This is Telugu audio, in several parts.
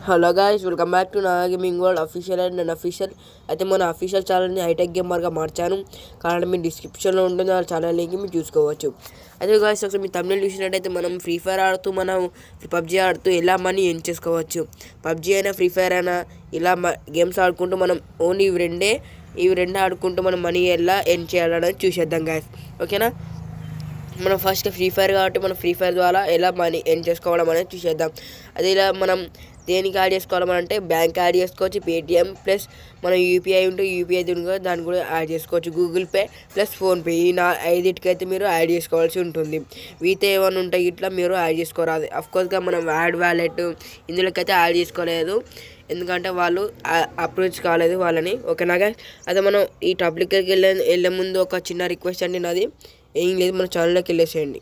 hello guys welcome back to నా గేమింగ్ వరల్డ్ అఫీషియల్ అండ్ నేను అఫీషియల్ అయితే మన అఫీషియల్ ఛానల్ని హైటెక్ గేమర్గా మార్చాను కారణం మీ డిస్క్రిప్షన్లో ఉంటుంది ఆ ఛానల్ లింక్ మీరు చూసుకోవచ్చు అయితే గాయస్ ఒకసారి మీ తమిళ చూసినట్టయితే మనం ఫ్రీ ఫైర్ ఆడుతూ మనం పబ్జీ ఆడుతూ ఎలా మనీ ఎన్ చేసుకోవచ్చు పబ్జీ అయినా ఫ్రీ ఫైర్ అయినా ఇలా గేమ్స్ ఆడుకుంటూ మనం ఓన్లీ ఇవి రెండే ఇవి రెండే ఆడుకుంటూ మనం మనీ ఎలా ఎన్ చేయాలనేది చూసేద్దాం గాయస్ ఓకేనా మనం ఫస్ట్ ఫ్రీ ఫైర్ కాబట్టి మనం ఫ్రీ ఫైర్ ద్వారా ఎలా మనీ ఎర్న్ చేసుకోవడం అనేది చూసేద్దాం అది ఇలా మనం దేనికి యాడ్ చేసుకోవాలంటే బ్యాంక్ యాడ్ చేసుకోవచ్చు పేటిఎం ప్లస్ మనం యూపీఐ ఉంటే యూపీఐ కూడా దాన్ని కూడా యాడ్ చేసుకోవచ్చు గూగుల్ పే ప్లస్ ఫోన్పే ఈ నా ఐదింటికైతే మీరు యాడ్ చేసుకోవాల్సి ఉంటుంది వీతే ఏమైనా ఉంటాయి ఇట్లా మీరు యాడ్ చేసుకోరాదు అఫ్కోర్స్గా మనం యాడ్ వ్యాలెట్ ఇందులోకైతే యాడ్ చేసుకోలేదు ఎందుకంటే వాళ్ళు అప్రోచ్ కాలేదు వాళ్ళని ఓకేనాగా అదే మనం ఈ టాపిక్కి వెళ్ళే వెళ్ళే ముందు ఒక చిన్న రిక్వెస్ట్ అండి నాది ఏం లేదు మన ఛానల్లోకి వెళ్ళేసేయండి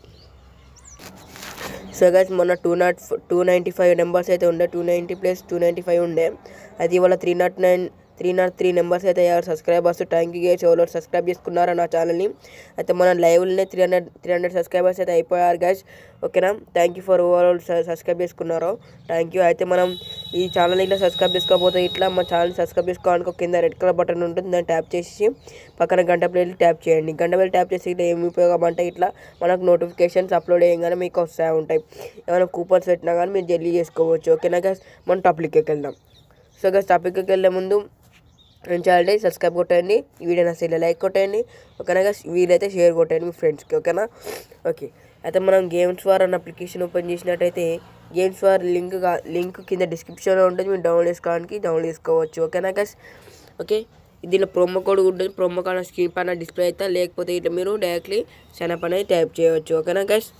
సో గైస్ మొన్న two nought two ninety five numbers అయితే ఉండే two ninety plus two ninety five ఉండే అది ఇవాళ three nought nine three nought three numbers అయితే అయ్యారు సబ్స్క్రైబర్స్ థ్యాంక్ యూ గైస్ ఎవరో సబ్స్క్రైబ్ చేసుకున్నారా నా ఛానల్ని అయితే మన లైవ్లోనే three hundred three hundred subscribers అయితే అయిపోయారు గైస్ ఓకేనా thank you for overall subscribe చేసుకున్నారు థ్యాంక్ యూ అయితే మనం ఈ ఛానల్ ఇట్లా సబ్స్క్రైబ్ చేసుకోకపోతే ఇట్లా మా ఛానల్ సబ్స్క్రైబ్ చేసుకోవడానికి ఒక కింద రెడ్ కలర్ బటన్ ఉంటుంది దాన్ని ట్యాప్ చేసి పక్కన గంట ప్లేట్ ట్యాప్ చేయండి గంట ప్లేట్ ట్యాప్ చేసి ఇట్లా ఏమి ఉపయోగం అంటే ఇట్లా మనకు నోటిఫికేషన్స్ అప్లోడ్ చేయగానే మీకు వస్తూ ఉంటాయి ఏమైనా కూపన్స్ పెట్టినా కానీ మీరు జల్దీ చేసుకోవచ్చు ఓకేనా గైస్ మన టాపిక్కి వెళ్దాం సో గైస్ టాపిక్కి వెళ్ళే ముందు ఏం చేయాలంటే సబ్స్క్రైబ్ కొట్టండి ఈ వీడియో నచ్చితే లైక్ కొట్టండి ఓకేనా గైస్ వీలైతే షేర్ కొట్టండి మీ ఫ్రెండ్స్కి ఓకేనా ఓకే అయితే మనం గేమ్స్ వార్ అన్న అప్లికేషన్ ఓపెన్ చేసినట్టయితే గేమ్స్ వార్ లింక్ లింక్ కింద డిస్క్రిప్షన్లో ఉంటుంది మీరు డౌన్లోడ్ చేసుకోవడానికి డౌన్లోడ్ చేసుకోవచ్చు ఓకేనా గైస్ ఓకే దీనిలో ప్రోమో కోడ్ ఉంటుంది ప్రోమో కోడ్ స్క్రీన్ పైన డిస్ప్లే అయితే లేకపోతే ఇట్లా మీరు డైరెక్ట్లీ సైన్ అప్ అనేది టైప్ చేయవచ్చు ఓకేనా గైస్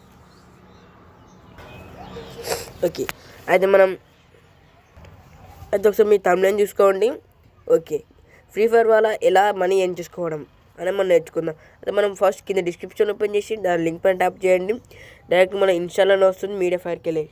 ఓకే అయితే మనం అయితే ఒకసారి మీ తమిళని చూసుకోండి ఓకే ఫ్రీ ఫైర్ వల్ల ఎలా మనీ ఎర్న్ చేసుకోవడం అని మనం నేర్చుకుందాం అయితే మనం ఫస్ట్ కింద డిస్క్రిప్షన్ ఓపెన్ చేసి దాని లింక్ పైన ట్యాప్ చేయండి డైరెక్ట్ మన ఇన్స్టాల్లోనే వస్తుంది మీడియా ఫైర్కి వెళ్ళి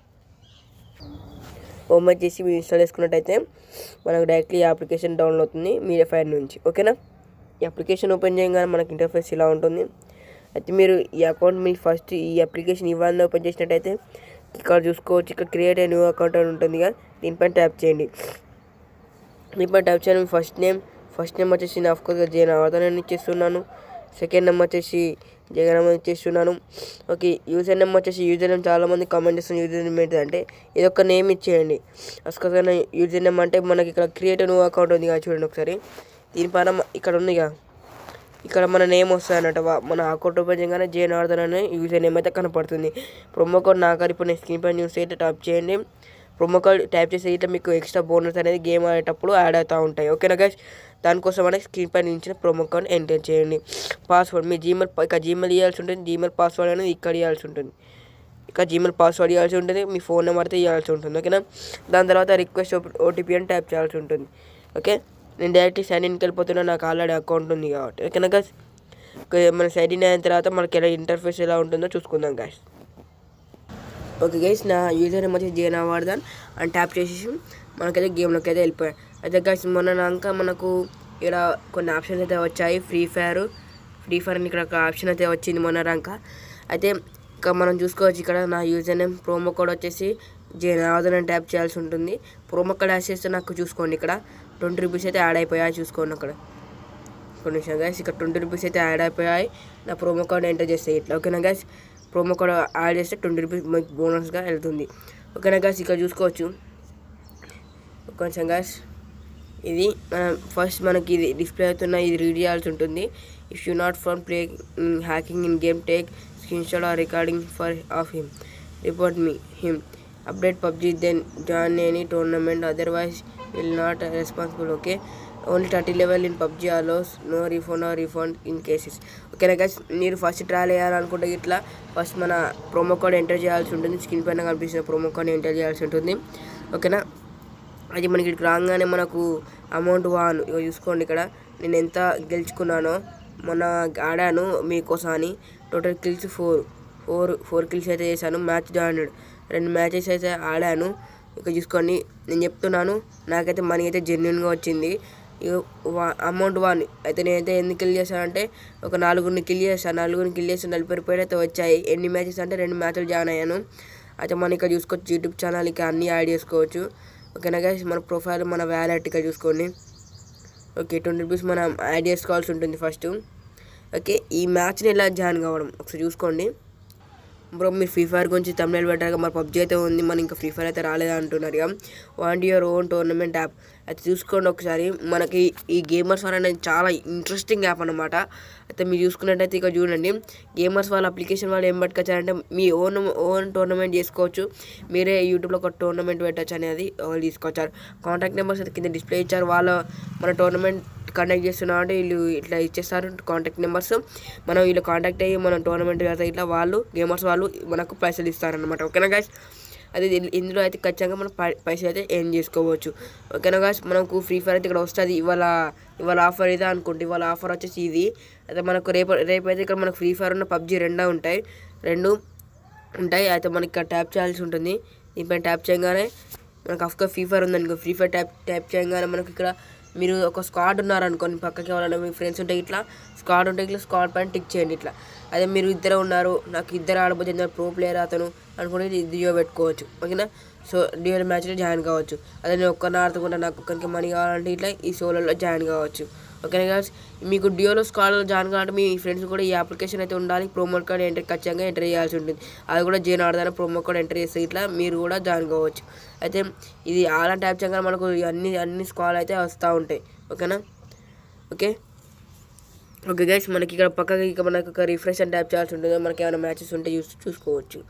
ఓపెన్ చేసి మీరు ఇన్స్టాల్ చేసుకున్నట్టయితే మనకు డైరెక్ట్లీ ఈ అప్లికేషన్ డౌన్లోడ్ అవుతుంది మీడియా ఫైర్ నుంచి ఓకేనా ఈ అప్లికేషన్ ఓపెన్ చేయగానే మనకి ఇంటర్ఫేస్ ఇలా ఉంటుంది అయితే మీరు ఈ అకౌంట్ మీ ఫస్ట్ ఈ అప్లికేషన్ ఇవ్వాలని ఓపెన్ చేసినట్టయితే ఇక్కడ చూసుకోవచ్చు ఇక్కడ క్రియేట్ న్యూ అకౌంట్ అని ఉంటుంది కదా దీనిపైన ట్యాప్ చేయండి దీనిపైన ట్యాప్ చేయండి మీ ఫస్ట్ నేమ్ ఫస్ట్ నేమ్ వచ్చేసి నా ఆఫ్కోర్స్గా జయన్ అవతారాన్ని ఇచ్చేస్తున్నాను సెకండ్ నేమ్ వచ్చేసి జగన్ ఇచ్చేస్తున్నాను ఓకే యూజర్ నేమ్ వచ్చేసి యూజర్ నేమ్ చాలామంది కామెంట్ చేస్తున్న యూజర్ నేమ్ ఏంటి అంటే ఇది ఒక నేమ్ ఇచ్చేయండి అఫ్కోర్స్గా యూజర్ నేమ్ అంటే మనకి ఇక్కడ క్రియేట్ న్యూ అకౌంట్ ఉంది కదా చూడండి ఒకసారి దీనిపైన ఇక్కడ ఉంది కదా ఇక్కడ మన నేమ్ వస్తుంది అన్నట్టు మన అకౌంట్ ఓపెన్ చేయగానే జేన్ ఆర్దర్ అనే యూజర్ నేమ్ అయితే కనపడుతుంది ప్రొమో కోడ్ నాకు ఇప్పుడు నేను స్క్రీన్ పైన న్యూస్ అయితే టైప్ చేయండి ప్రొమో కోడ్ టైప్ చేసి ఇట్లా మీకు ఎక్స్ట్రా బోనస్ అనేది గేమ్ ఆడేటప్పుడు యాడ్ అవుతూ ఉంటాయి ఓకేనా గైస్ దానికోసం అనేది స్క్రీన్ పైన ఇచ్చిన ప్రొమో కోడ్ ఎంటర్ చేయండి పాస్వర్డ్ మీ జీమెయిల్ ఇక జీమెయిల్ ఇవ్వాల్సి ఉంటుంది జీమెయిల్ పాస్వర్డ్ అనేది ఇక్కడ ఇవ్వాల్సి ఉంటుంది ఇక జీమెయిల్ పాస్వర్డ్ ఇవ్వాల్సి ఉంటుంది మీ ఫోన్ నెంబర్ అయితే ఇవ్వాల్సి ఉంటుంది ఓకేనా దాని తర్వాత రిక్వెస్ట్ ఓటీపీ అని టైప్ చేయాల్సి ఉంటుంది ఓకే నేను డైరెక్ట్ సైన్ ఇన్కి వెళ్ళిపోతున్నా నాకు ఆల్రెడీ అకౌంట్ ఉంది కాబట్టి ఓకేనా గైస్ మన సైన్ ఇన్ అయిన తర్వాత మనకి ఎలా ఇంటర్ఫేస్ ఎలా ఉంటుందో చూసుకుందాం గైస్ ఓకే గైస్ నా యూజర్ నేమ్ వచ్చి జేనా వార్దన్ అని ట్యాప్ చేసేసి మనకైతే గేమ్లోకి అయితే వెళ్ళిపోయాయి అయితే గైస్ మొన్న నాక మనకు ఇక్కడ కొన్ని ఆప్షన్స్ అయితే వచ్చాయి ఫ్రీ ఫైర్ ఫ్రీ ఫైర్ అని ఇక్కడ ఒక ఆప్షన్ అయితే వచ్చింది మొన్న రాక అయితే ఇంకా మనం చూసుకోవచ్చు ఇక్కడ నా యూజర్ నేమ్ ప్రోమో కోడ్ వచ్చేసి జేనావర్దన్ అని ట్యాప్ చేయాల్సి ఉంటుంది ప్రోమో కోడ్ యాడ్ చేస్తే నాకు చూసుకోండి ఇక్కడ ట్వంటీ రూపీస్ అయితే యాడ్ అయిపోయాయి చూసుకోండి అక్కడ కొన్ని నిమిషం గైస్ ఇక్కడ ట్వంటీ రూపీస్ అయితే యాడ్ అయిపోయాయి నా ప్రోమో కోడ్ ఎంటర్ చేస్తే ఇట్లా ఓకేనా గైస్ ప్రోమో కోడ్ యాడ్ చేస్తే ట్వంటీ రూపీస్ మీకు బోనస్గా వెళ్తుంది ఓకేనా గైస్ ఇక్కడ చూసుకోవచ్చు కొంచెం గైస్ ఇది మనం ఫస్ట్ మనకి ఇది డిస్ప్లే అవుతున్న ఇది రీడ్ చేయాల్సి ఉంటుంది if you not from play hacking in game take screen shot or recording for of him report me him update PUBG then join any tournament otherwise will not responsible okay only thirty level in PUBG allows no refund or refund in cases ఓకేనా గైస్ మీరు ఫస్ట్ ట్రయల్ వేయాలనుకుంటే ఇట్లా ఫస్ట్ మన ప్రోమో కోడ్ ఎంటర్ చేయాల్సి ఉంటుంది స్క్రీన్ పైన కనిపిస్తున్న ప్రోమో కోడ్ ఎంటర్ చేయాల్సి ఉంటుంది ఓకేనా అది మనకి ఇక్కడికి రాగానే మనకు అమౌంట్ వాన్ ఇక చూసుకోండి ఇక్కడ నేను ఎంత గెలుచుకున్నానో మొన్న ఆడాను మీకోసం అని total kills four four four kills అయితే చేశాను మ్యాచ్ జాయిన్ రెండు మ్యాచెస్ అయితే ఆడాను ఇక చూసుకోండి నేను చెప్తున్నాను నాకైతే మనీ అయితే జెన్యున్గా వచ్చింది అమౌంట్ వన్ అయితే నేనైతే ఎన్ని కిల్ చేశానంటే ఒక నాలుగురిని కిల్ చేశాను నలుగురిని కిల్ చేసి నలభై రూపాయలు అయితే వచ్చాయి ఎన్ని మ్యాచెస్ అంటే రెండు మ్యాచ్లు జాయిన్ అయ్యాను అయితే మనం ఇక్కడ చూసుకోవచ్చు యూట్యూబ్ ఛానల్ ఇక్కడ అన్నీ యాడ్ చేసుకోవచ్చు ఓకేనా గైస్ మన ప్రొఫైల్ మన వ్యాలెట్ ఇక్కడ చూసుకోండి ఓకే ట్వంటీ రూపీస్ మనం యాడ్ చేసుకోవాల్సి ఉంటుంది ఫస్ట్ ఓకే ఈ మ్యాచ్ని ఎలా జాయిన్ కావడం ఒకసారి చూసుకోండి బ్రో మీరు ఫ్రీ ఫైర్ గురించి తమిళ పెట్టారు మరి పబ్జీ అయితే ఉంది మన ఇంకా ఫ్రీ ఫైర్ అయితే రాలేదా అంటున్నారు ఇక want your own tournament app అయితే చూసుకోండి ఒకసారి మనకి ఈ గేమర్స్ వార్ అనేది చాలా ఇంట్రెస్టింగ్ యాప్ అనమాట అయితే మీరు చూసుకున్నట్టయితే ఇక చూడండి గేమర్స్ వాళ్ళ అప్లికేషన్ వాళ్ళు ఏం పట్టుకొచ్చారంటే మీ ఓన్ ఓన్ టోర్నమెంట్ చేసుకోవచ్చు మీరే యూట్యూబ్లో ఒక టోర్నమెంట్ పెట్టచ్చు అనేది వాళ్ళు తీసుకొచ్చారు కాంటాక్ట్ నెంబర్స్ అయితే కింద డిస్ప్లే ఇచ్చారు వాళ్ళ మన టోర్నమెంట్ కండక్ట్ చేస్తున్నాం అంటే వీళ్ళు ఇట్లా ఇచ్చేస్తారు కాంటాక్ట్ నెంబర్స్ మనం వీళ్ళు కాంటాక్ట్ అయ్యి మనం టోర్నమెంట్ కదా ఇట్లా వాళ్ళు గేమర్స్ వాళ్ళు మనకు పైసలు ఇస్తారనమాట ఓకేనా గాయస్ అది ఇన్- ఇందులో అయితే ఖచ్చితంగా మనం పై- పైసలు అయితే ఏం చేసుకోవచ్చు ఓకేనా గాయస్ మనకు ఫ్రీ ఫైర్ అయితే ఇక్కడ వస్తుంది ఇవాళ ఇవాళ ఆఫర్ ఇదే అనుకుంటే ఇవాళ ఆఫర్ వచ్చేసి ఇది అయితే మనకు రేపు రేపు అయితే ఇక్కడ మనకు ఫ్రీ ఫైర్ ఉన్న పబ్జీ రెండా ఉంటాయి రెండు ఉంటాయి అయితే మనకి ఇక్కడ ట్యాప్ చేయాల్సి ఉంటుంది దీనిపైన ట్యాప్ చేయగానే మనకు అఫ్గా ఫ్రీ ఫైర్ ఉందనుకో ఫ్రీ ఫైర్ ట్యాప్ ట్యాప్ చేయగానే మనకి ఇక్కడ మీరు ఒక స్క్వాడ్ ఉన్నారనుకోండి పక్కకి ఎవరైనా మీ ఫ్రెండ్స్ ఉంటే ఇట్లా స్క్వాడ్ ఉంటే ఇట్లా స్క్వాడ్ పైన టిక్ చేయండి ఇట్లా అదే మీరు ఇద్దరు ఉన్నారు నాకు ఇద్దరు ఆడబోతుంది ప్రో ప్లేయర్ అతను అనుకుని డియో పెట్టుకోవచ్చు ఓకేనా సో డియో మ్యాచ్లో జాయిన్ కావచ్చు అదే నేను ఒక్కరిని ఆడుతుంటా నాకు ఒక్కరికి మనీ కావాలంటే ఇట్లా ఈ సోలోలో జాయిన్ కావచ్చు ఓకేనా గాస్ మీకు డియోలో స్కాల్లో జాయిన్ కావాలంటే మీ ఫ్రెండ్స్ కూడా ఈ అప్లికేషన్ అయితే ఉండాలి ప్రోమో కోడ్ ఎంటర్ ఖచ్చితంగా ఎంటర్ చేయాల్సి ఉంటుంది అది కూడా జైన్ ఆడదాని ప్రోమో కోడ్ ఎంటర్ చేస్తే ఇట్లా మీరు కూడా జాయిన్ కావచ్చు అయితే ఇది ఆలా ట్యాప్ చేయగానే మనకు అన్ని అన్ని స్కాల్ అయితే వస్తూ ఉంటాయి ఓకేనా ఓకే ఓకే గైస్ మనకి ఇక్కడ పక్కకి ఇక మనకు ఒక రిఫ్రెష్ అని ట్యాప్ చేయాల్సి ఉంటుంది మనకి ఏమైనా మ్యాచెస్ ఉంటే చూసి చూసుకోవచ్చు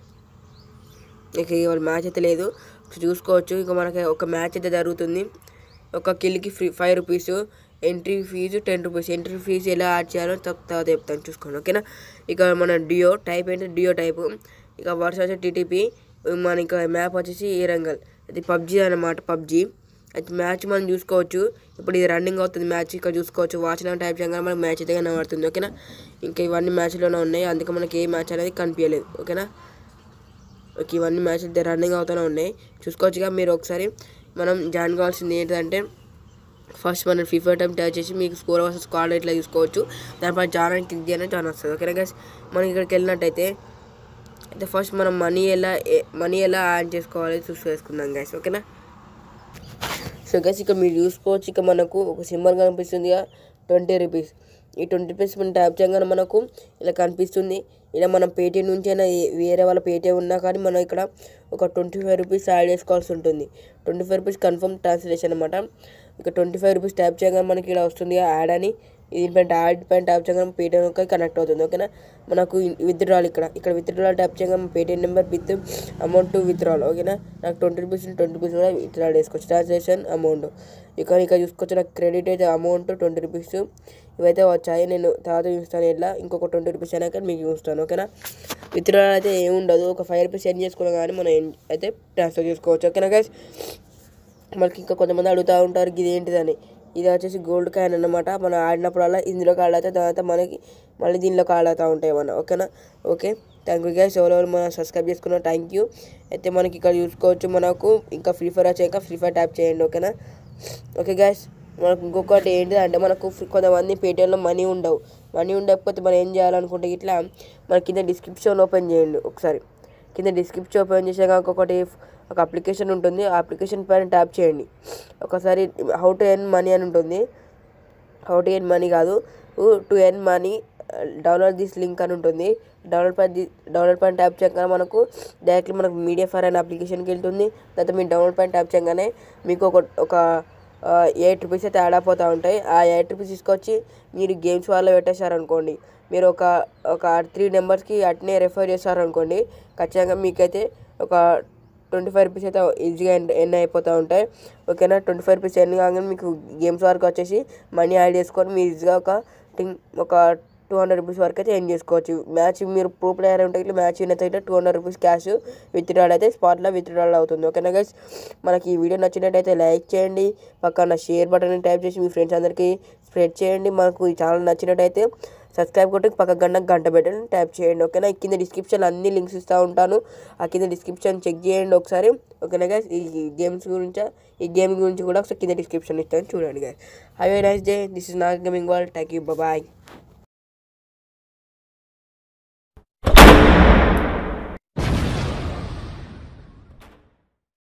ఇక ఇవాళ మ్యాచ్ అయితే లేదు చూసుకోవచ్చు ఇక మనకి ఒక మ్యాచ్ అయితే జరుగుతుంది ఒక కిల్కి free five rupees entry fee ten rupees entry fee ఎలా యాడ్ చేయాలో తప్ప తర్వాత చెప్తాను చూసుకోండి ఓకేనా ఇక మన డియో టైప్ ఏంటి డియో టైపు ఇక వర్ష వచ్చి టీటీపీ మన ఇక మ్యాప్ వచ్చేసి ఏరంగల్ ఇది పబ్జీ అన్నమాట పబ్జీ అయితే మ్యాచ్ మనం చూసుకోవచ్చు ఇప్పుడు ఇది రన్నింగ్ అవుతుంది మ్యాచ్ ఇక్కడ చూసుకోవచ్చు వాచ్ టైప్ చేయగానే మనకి మ్యాచ్ అయితే కనబడుతుంది ఓకేనా ఇంకా ఇవన్నీ మ్యాచ్లోనే ఉన్నాయి అందుకే మనకి ఏ మ్యాచ్ అనేది కనిపించలేదు ఓకేనా ఓకే ఇవన్నీ మ్యాచ్ అయితే రన్నింగ్ అవుతూనే ఉన్నాయి చూసుకోవచ్చుగా మీరు ఒకసారి మనం జాయిన్ కావాల్సింది ఏంటంటే ఫస్ట్ మనం ఫిఫా టైం టచ్ చేసి మీకు స్కోర్ వర్సెస్ స్క్వాడ్ ఇట్లా చూసుకోవచ్చు దానిపై జాయిన్ అని క్లిక్ చేయడం జాయిన్ వస్తుంది ఓకేనా గైస్ మనం ఇక్కడికి వెళ్ళినట్టయితే అయితే ఫస్ట్ మనం మనీ ఎలా మనీ ఎలా యాడ్ చేసుకోవాలి చూసి వేసుకుందాం గైస్ ఓకేనా సో గైస్ ఇక్కడ మీరు చూసుకోవచ్చు ఇక మనకు ఒక సింబల్ కనిపిస్తుందిగా ట్వంటీ రూపీస్ ఈ ట్వంటీ రూపీస్ మనం ట్యాప్ చేయగానే మనకు ఇలా కనిపిస్తుంది ఇలా మనం పేటీఎం నుంచి అయినా ఏ- వేరే వాళ్ళ పేటీఎం ఉన్నా కానీ మనం ఇక్కడ ఒక ట్వంటీ ఫైవ్ రూపీస్ యాడ్ చేసుకోవాల్సి ఉంటుంది twenty five rupees confirm translation అనమాట ఇక ట్వంటీ ఫైవ్ రూపీస్ ట్యాప్ చేయగానే మనకి ఇలా వస్తుంది యాడ్ అని దీనిపైన యాడ్ పైన ట్యాప్ చేయగానే పేటీఎం కనెక్ట్ అవుతుంది ఓకేనా మనకు విత్డ్రాల్ ఇక్కడ ఇక్కడ విత్డ్రాల్ ట్యాప్ చేయగానే Paytm number with amount to withdrawal ఓకేనా నాకు ట్వంటీ రూపీస్ ట్వంటీ రూపీస్ కూడా విత్డ్రాల్ చేసుకోవచ్చు ట్రాన్సాక్షన్ అమౌంట్ ఇక ఇక్కడ చూసుకోవచ్చు నాకు క్రెడిట్ అయితే అమౌంట్ ట్వంటీ రూపీస్ ఇవైతే వచ్చాయి నేను తర్వాత చూస్తాను ఇట్లా ఇంకొక ట్వంటీ రూపీస్ అయినాక మీకు చూస్తాను ఓకేనా విత్డ్రాల్ అయితే ఏమి ఉండదు ఒక ఫైవ్ రూపీస్ సెండ్ చేసుకున్నాం కానీ మనం ఏం- అయితే ట్రాన్స్ఫర్ చేసుకోవచ్చు ఓకేనా గైస్ మనకి ఇంకా కొంతమంది అడుగుతూ ఉంటారు ఇది ఏంటిదని ఇది వచ్చేసి గోల్డ్ కాయిన్ అన్నమాట మనం ఆడినప్పుడల్లా ఇందులోకి ఆడతా తర్వాత మనకి మళ్ళీ దీనిలోకి ఆడుతూ ఉంటాయి మన ఓకేనా ఓకే థ్యాంక్ యూ గైస్ ఎవరెవరు మనం సబ్స్క్రైబ్ చేసుకున్న థ్యాంక్ యూ అయితే మనకి ఇక్కడ చూసుకోవచ్చు మనకు ఇంకా ఫ్రీ ఫైర్ వచ్చాక ఫ్రీ ఫైర్ ట్యాప్ చేయండి ఓకేనా ఓకే గైస్ మనకు ఇంకొకటి ఏంటి అంటే మనకు ఫ్రీ- కొంతమంది పేటిఎంలో మనీ ఉండవు మనీ ఉండకపోతే మనం ఏం చేయాలనుకుంటే ఇట్లా మన కింద డిస్క్రిప్షన్ ఓపెన్ చేయండి ఒకసారి కింద డిస్క్రిప్షన్ ఓపెన్ చేసాక ఇంకొకటి ఒక అప్లికేషన్ ఉంటుంది ఆ అప్లికేషన్ పైన ట్యాప్ చేయండి ఒకసారి హౌ టు ఎర్న్ మనీ అని ఉంటుంది హౌ టు ఎర్న్ మనీ కాదు to earn money download this link అని ఉంటుంది డౌన్లోడ్ పైన డౌన్లోడ్ పైన ట్యాప్ చేయగానే మనకు డైరెక్ట్లీ మనకు మీడియా ఫైర్ అనే అప్లికేషన్కి వెళ్తుంది తర్వాత మీరు డౌన్లోడ్ పైన ట్యాప్ చేయగానే మీకు ఒక ఒక ఎయిట్ రూపీస్ అయితే యాడ్ అయిపోతూ ఉంటాయి ఆ ఎయిట్ రూపీస్ తీసుకొచ్చి మీరు గేమ్స్ వాళ్ళు పెట్టేశారనుకోండి మీరు ఒక ఒక త్రీ నెంబర్స్కి అట్నే రెఫర్ చేశారనుకోండి ఖచ్చితంగా మీకైతే ఒక ట్వంటీ ఫైవ్ రూపీస్ అయితే ఈజీగా ఎన్ ఎన్ అయిపోతూ ఉంటాయి ఓకేనా ట్వంటీ ఫైవ్ రూపీస్ ఎన్ కాగానే మీకు గేమ్స్ వరకు వచ్చేసి మనీ యాడ్ చేసుకొని మీరు ఈజీగా ఒక థింగ్ ఒక టూ హండ్రెడ్ రూపీస్ వరకు అయితే ఎండ్ చేసుకోవచ్చు మ్యాచ్ మీరు ప్రో ప్లేయర్ ఉంటే ఇట్లా మ్యాచ్ విన్ అయితే two hundred rupees cash withdrawal అయితే స్పాట్లో విత్డ్రాల్ అవుతుంది ఓకేనా గైస్ మనకి ఈ వీడియో నచ్చినట్టయితే లైక్ చేయండి పక్కన షేర్ బటన్ టైప్ చేసి మీ ఫ్రెండ్స్ అందరికీ స్ప్రెడ్ చేయండి మనకు ఈ ఛానల్ నచ్చినట్టయితే సబ్స్క్రైబ్ కొట్టి పక్క గంట గంట పెట్టండి ట్యాప్ చేయండి ఓకేనా ఈ కింద డిస్క్రిప్షన్ అన్ని లింక్స్ ఇస్తూ ఉంటాను ఆ కింద డిస్క్రిప్షన్ చెక్ చేయండి ఒకసారి ఓకేనా గైస్ ఈ గేమ్స్ గురించి ఈ గేమ్ గురించి కూడా ఒకసారి కింద డిస్క్రిప్షన్ ఇస్తాను చూడండి guys have a nice day this is not gaming world thank you bye